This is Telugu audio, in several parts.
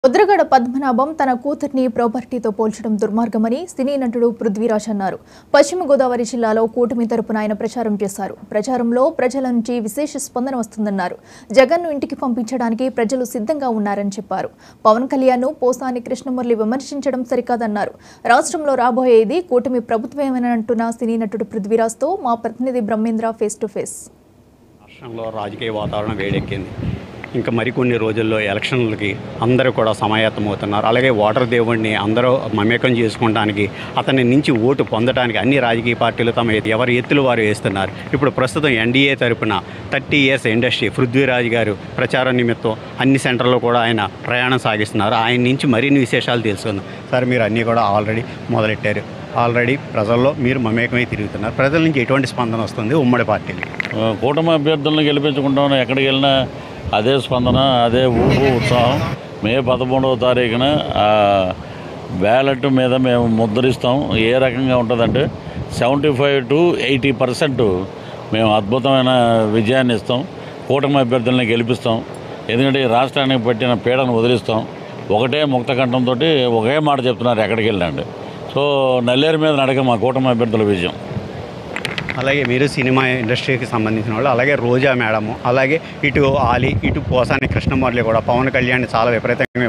ముద్రగడ పద్మనాభం తన కూతుర్ని ప్రాపర్టీతో పోల్చడం దుర్మార్గమని సినీ నటుడు పృథ్వీరాజ్ అన్నారు పశ్చిమ గోదావరి జిల్లాలో కూటమి తరపున ఆయన ప్రచారం చేశారు ప్రచారంలో ప్రజల నుంచి విశేష స్పందన వస్తుందన్నారు జగన్ను ఇంటికి పంపించడానికి ప్రజలు సిద్ధంగా ఉన్నారని చెప్పారు పవన్ కళ్యాణ్ పోసాని కృష్ణమురళి విమర్శించడం సరికాదన్నారు రాష్ట్రంలో రాబోయేది కూటమి ప్రభుత్వమేనంటున్న సినీ నటుడు పృథ్వీరాజ్తో మా ప్రతినిధి బ్రహ్మేంద్ర ఫేస్ టు ఫేస్ రాష్ట్రంలో రాజకీయ వాతావరణం వేడెక్కింది ఇంకా మరికొన్ని రోజుల్లో ఎలక్షన్లకి అందరూ కూడా సమాయత్తమవుతున్నారు అలాగే ఓటర్ దేవుడిని అందరూ మమేకం చేసుకోవడానికి అతని నుంచి ఓటు పొందడానికి అన్ని రాజకీయ పార్టీలు తమ ఎవరి ఎత్తులు వారు వేస్తున్నారు ఇప్పుడు ప్రస్తుతం ఎన్డీఏ తరపున థర్టీ ఇయర్స్ ఇండస్ట్రీ పృథ్వీరాజ్ గారు ప్రచారం నిమిత్తం అన్ని సెంటర్లో కూడా ఆయన ప్రయాణం సాగిస్తున్నారు ఆయన నుంచి మరిన్ని విశేషాలు తెలుసుకుందాం సార్ మీరు అన్నీ కూడా ఆల్రెడీ మొదలెట్టారు ఆల్రెడీ ప్రజల్లో మీరు మమేకమై తిరుగుతున్నారు ప్రజల నుంచి ఎటువంటి స్పందన వస్తుంది ఉమ్మడి పార్టీలు ఆ, కూటమి అభ్యర్థులను గెలిపించుకుంటాం ఎక్కడికి వెళ్ళినా అదే స్పందన అదే ఊపు ఉత్సాహం మే పదమూడవ తారీఖున ఆ బ్యాలెట్ మీద మేము ముద్రిస్తాం ఏ రకంగా ఉంటుందంటే seventy five to eighty percent మేము అద్భుతమైన విజయాన్ని ఇస్తాం కూటమి అభ్యర్థుల్ని గెలిపిస్తాం ఎందుకంటే ఈ రాష్ట్రానికి పెట్టిన పీడను వదిలిస్తాం ఒకటే ముక్త కంఠంతో ఒకే మాట చెప్తున్నారు ఎక్కడికి వెళ్ళండి సో నల్లేరు మీద నడక మా కూటమి అభ్యర్థుల విజయం అలాగే మీరు సినిమా ఇండస్ట్రీకి సంబంధించిన వాళ్ళు అలాగే రోజా మేడము అలాగే ఇటు ఆలి ఇటు పోసాని కృష్ణమురళి కూడా పవన్ కళ్యాణ్ చాలా విపరీతంగా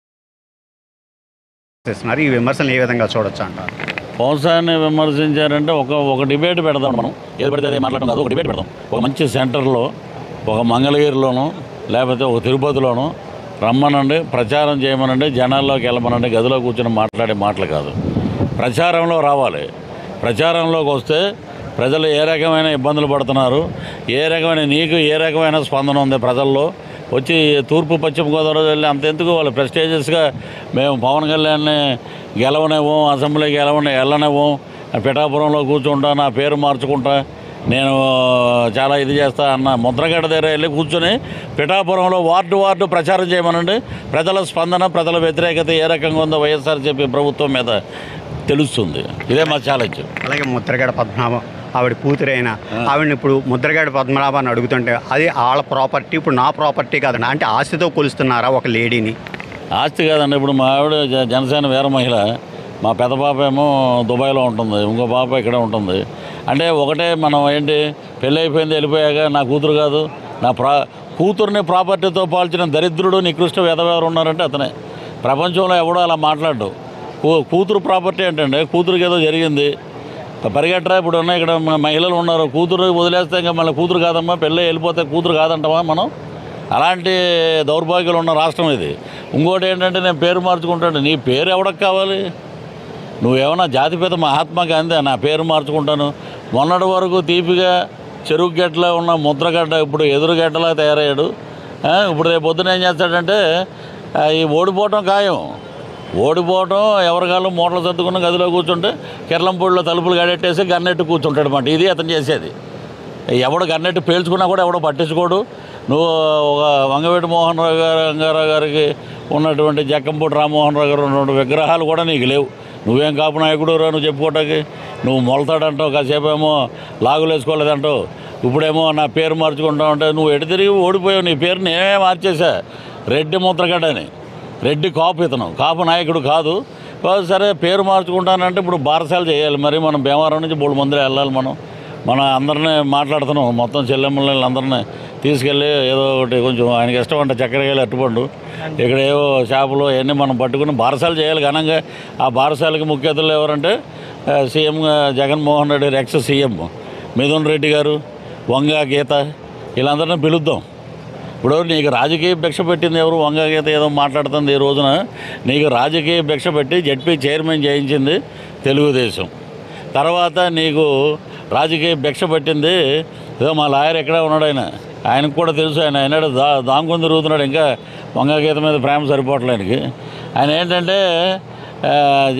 విమర్శిస్తున్నారు ఈ విమర్శలు ఏ విధంగా చూడొచ్చు అంటారు వ్యవసాయాన్ని విమర్శించారంటే ఒక ఒక డిబేట్ పెడదాం మనం ఏది పడితే అదే మాట్లాడడం కాదు ఒక డిబేట్ పెడదాం ఒక మంచి సెంటర్లో ఒక మంగళగిరిలోనో లేకపోతే ఒక తిరుపతిలోనో రమ్మనండి ప్రచారం చేయమనండి జనాల్లోకి వెళ్ళమనండి గదిలో కూర్చొని మాట్లాడే మాటలు కాదు ప్రచారంలో రావాలి ప్రచారంలోకి వస్తే ప్రజలు ఏ రకమైన ఇబ్బందులు పడుతున్నారు ఏ రకమైన నీకు ఏ రకమైన స్పందన ఉంది ప్రజల్లో వచ్చి తూర్పు పశ్చిమ గోదావరి వెళ్ళి అంతెందుకు వాళ్ళు ప్రెస్టేజియస్గా మేము పవన్ కళ్యాణ్ని గెలవనివ్వం అసెంబ్లీకి గెలవని వెళ్ళనివ్వం పిఠాపురంలో కూర్చుంటా నా పేరు మార్చుకుంటా నేను చాలా ఇది చేస్తా అన్న ముద్రగడ్డ దగ్గర వెళ్ళి కూర్చొని పిఠాపురంలో వార్డు వార్డు ప్రచారం చేయమనండి ప్రజల స్పందన ప్రజల వ్యతిరేకత ఏ రకంగా ఉందో వైఎస్ఆర్సీపీ ప్రభుత్వం మీద తెలుస్తుంది ఇదే మా ఛాలెంజ్ అలాగే ముద్రగడ పద్మనాభం ఆవిడ కూతురైన ఆవిడని ఇప్పుడు ముద్రగడ పద్మనాభాన్ని అడుగుతుంటే అది వాళ్ళ ప్రాపర్టీ ఇప్పుడు నా ప్రాపర్టీ కాదండి అంటే ఆస్తితో కొలుస్తున్నారా ఒక లేడీని ఆస్తి కాదండి ఇప్పుడు మా ఆవిడ జ- జనసేన వీర మహిళ మా పెద్ద పాప ఏమో దుబాయ్లో ఉంటుంది ఇంకో పాప ఇక్కడే ఉంటుంది అంటే ఒకటే మనం ఏంటి పెళ్ళి అయిపోయింది వెళ్ళిపోయాక నా కూతురు కాదు నా ప్రా కూతుర్ని ప్రాపర్టీతో పాల్చిన దరిద్రుడు నికృష్ట వెధవెవరు ఉన్నారంటే అతనే ప్రపంచంలో ఎవడో అలా మాట్లాడు కూ కూతురు ప్రాపర్టీ ఏంటంటే కూతురుకి ఏదో జరిగింది పరిగెట్టరా ఇప్పుడు ఉన్న ఇక్కడ మన మహిళలు ఉన్నారు కూతురు వదిలేస్తే ఇంకా మళ్ళీ కూతురు కాదమ్మా పెళ్ళి వెళ్ళిపోతే కూతురు కాదంటామా మనం అలాంటి దౌర్భాగ్యాలు ఉన్న రాష్ట్రం ఇది ఇంకోటి ఏంటంటే నేను పేరు మార్చుకుంటాను నీ పేరు ఎవడకు కావాలి నువ్వేమన్నా జాతిపిత మహాత్మా గాంధీ నా పేరు మార్చుకుంటాను మొన్నటి వరకు తీపిగా చెరుకు గడ్డలో ఉన్న ముద్రగడ్డ ఇప్పుడు ఎదురుగడ్డలా తయారయ్యాడు ఆ, ఇప్పుడు రేపు పొద్దున ఏం చేస్తాడంటే ఆ, ఈ ఓడిపోవటం ఖాయం ఓడిపోవటం ఎవరికాళ్ళు మూటలు సర్దుకున్న గదిలో కూర్చుంటే కిర్లంపూడిలో తలుపులు గడెట్టేసి గన్నెట్టు కూర్చుంటాడు అన్నమాట ఇది అతను చేసేది ఎవడు గన్నెట్టు పేల్చుకున్నా కూడా ఎవడో పట్టించుకోడు నువ్వు ఒక వంగవేటి మోహన్ రావు గారు రంగారావు గారికి ఉన్నటువంటి జక్కంపూడి రామ్మోహన్ రావు గారు ఉన్నటువంటి విగ్రహాలు కూడా నీకు లేవు నువ్వేం కాపు నాయకుడు రా నువ్వు చెప్పుకోవటానికి నువ్వు మొలతాడంటావు కాసేపు ఏమో లాగులు వేసుకోలేదంటావు ఇప్పుడేమో నా పేరు మార్చుకుంటావు అంటే నువ్వు ఎటు తిరిగి ఓడిపోయావు నీ పేరు నేనే మార్చేసా రెడ్డి ముద్రగడ్డని రెడ్డి కాపు ఇతను కాపు నాయకుడు కాదు కాదు సరే పేరు మార్చుకుంటానంటే ఇప్పుడు బారసాలు చేయాలి మరి మనం భీమవరం నుంచి మూడు మందిలో వెళ్ళాలి మనం మన అందరినీ మాట్లాడుతున్నాం మొత్తం చెల్లెమ్మల్ని అందరినీ తీసుకెళ్ళి ఏదో ఒకటి కొంచెం ఆయనకి ఇష్టం అంటే చక్కెరకాయలు అట్టుపండు ఇక్కడ ఏవో చేపలు అవన్నీ మనం పట్టుకుని బారసాలు చేయాలి ఘనంగా ఆ బారసాలకి ముఖ్య అతిథులు ఎవరంటే ఆ, CM Jaganmohan Reddy ex CM Mithun Reddy గారు వంగ గీత వీళ్ళందరినీ పిలుద్దాం ఇప్పుడు నీకు రాజకీయ భిక్ష పెట్టింది ఎవరు వంగ గీత ఏదో మాట్లాడుతుంది ఈ రోజున నీకు రాజకీయ భిక్ష పెట్టి జడ్పీ చైర్మన్ చేయించింది తెలుగుదేశం తర్వాత నీకు రాజకీయ భిక్ష పెట్టింది ఏదో మా లాయర్ ఎక్కడ ఉన్నాడు ఆయన ఆయనకు కూడా తెలుసు ఆయన ఆయన దా దాంకొని తిరుగుతున్నాడు ఇంకా వంగ గీత మీద ప్రేమ సరిపోవట్లే ఆయనకి ఆయన ఏంటంటే ఆ,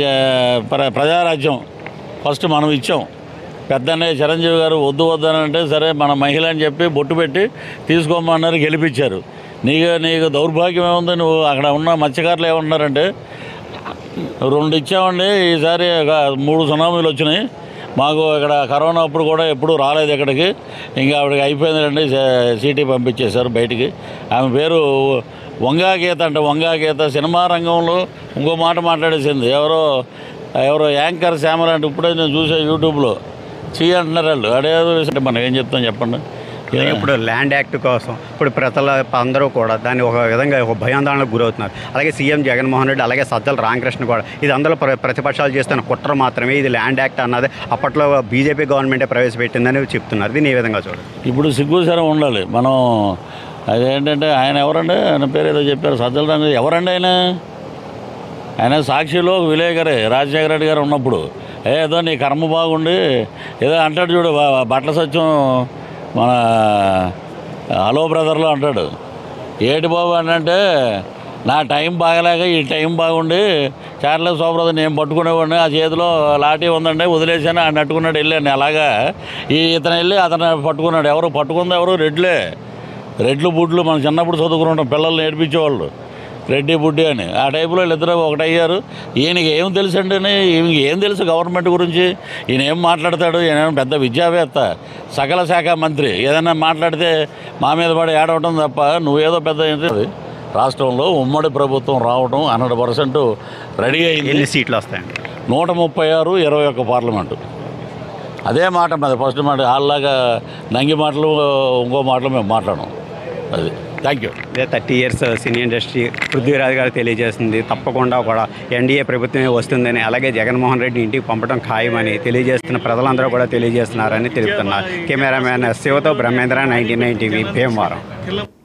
జ- ప్ర- ప్రజారాజ్యం ఫస్ట్ మనం ఇచ్చాం పెద్దన్నయ్య చిరంజీవి గారు వద్దు వద్దని అంటే సరే మన మహిళ అని చెప్పి బొట్టు పెట్టి తీసుకోమన్నారు గెలిపించారు నీకు నీకు దౌర్భాగ్యం ఏముంది నువ్వు అక్కడ ఉన్న మత్స్యకారులు ఏమన్నారంటే రెండు ఇచ్చామండి ఈసారి ఒక మూడు సునామీలు వచ్చినాయి మాకు ఇక్కడ కరోనా అప్పుడు కూడా ఎప్పుడు రాలేదు ఇక్కడికి ఇంకా ఆవిడకి అయిపోయిందండి సీటీ పంపించేశారు బయటికి ఆమె పేరు వంగా గీత అంటే వంగా గీత సినిమా రంగంలో ఇంకో మాట మాట్లాడేసింది ఎవరో ఎవరో యాంకర్ శ్యామల అంటే ఇప్పుడే నేను చూసే యూట్యూబ్లో చీ అంటున్నారు వాళ్ళు అడేదో అంటే మనం ఏం చెప్తాం చెప్పండి ఇప్పుడు ల్యాండ్ యాక్ట్ కోసం ఇప్పుడు ప్రజల అందరూ కూడా దాన్ని ఒక విధంగా ఒక భయాందోళనకు గురవుతున్నారు అలాగే సీఎం జగన్మోహన్ రెడ్డి అలాగే సజ్జల రామకృష్ణ కూడా ఇది అందులో ప్ర- ప్రతిపక్షాలు చేస్తున్న కుట్ర మాత్రమే ఇది ల్యాండ్ యాక్ట్ అన్నది అప్పట్లో బీజేపీ గవర్నమెంటే ప్రవేశపెట్టిందని చెప్తున్నారు దీన్ని ఏ విధంగా చూడండి ఇప్పుడు సిగ్గుసరం ఉండాలి మనం అదేంటంటే ఆయన ఎవరండి ఆయన పేరు ఏదో చెప్పారు సజ్జల రంగ ఎవరండి ఆయన ఆయన సాక్షిలో ఒక విలేకరే రాజశేఖర రెడ్డి గారు ఉన్నప్పుడు "ఏ, ఏదో నీ కర్మ బాగుండి ఏదో అంటాడు చూడు బ- బట్టల సత్యం మన హలో బ్రదర్లో అంటాడు ఏటి బాబు అంటే నా టైం బాగలేక ఈ టైం బాగుండి చార్లే సోబ్రదర్ నేను పట్టుకునేవాడిని ఆ చేతిలో లాఠీ ఉందండి వదిలేసాను ఆయన అట్టుకున్నాడు వెళ్ళాను అలాగా ఈ ఇతను వెళ్ళి అతను పట్టుకున్నాడు ఎవరు పట్టుకుంది ఎవరు రెడ్లే రెడ్లు బుడ్లు మనం చిన్నప్పుడు చదువుకుంటాం పిల్లల్ని నేర్పించేవాళ్ళు రెడ్డి బుడ్డి అని ఆ టైపులో వీళ్ళిద్దరూ ఒకటయ్యారు ఈయనకి ఏం తెలుసు అండి ఈయనకి ఏం తెలుసు గవర్నమెంట్ గురించి ఈయన ఏం మాట్లాడతాడు ఈయన ఏం పెద్ద విద్యావేత్త సకల శాఖ మంత్రి ఏదైనా మాట్లాడితే మా మీద పడి ఏడవటం తప్ప నువ్వేదో పెద్ద ఏంటి రాష్ట్రంలో ఉమ్మడి ప్రభుత్వం రావడం హండ్రెడ్ పర్సెంట్ రెడీ అయింది ఎన్ని సీట్లు వస్తాయండి నూట ముప్పై ఆరు ఇరవై ఒక్క పార్లమెంటు అదే మాట మాది ఫస్ట్ మాట వాళ్ళలాగా నంగి మాటలు ఇంకో మాటలు మేము మాట్లాడడం అది థ్యాంక్ యూ ఇదే thirty years cine industry Prithviraj గారు తెలియజేస్తుంది తప్పకుండా కూడా ఎన్డీఏ ప్రభుత్వమే వస్తుందని అలాగే జగన్మోహన్ రెడ్డి ఇంటికి పంపడం ఖాయమని తెలియజేస్తున్న ప్రజలందరూ కూడా తెలియజేస్తున్నారని తెలుపుతున్నారు కెమెరామ్యాన్ శివతో Brahmendra ninety nine TV Bhimavaram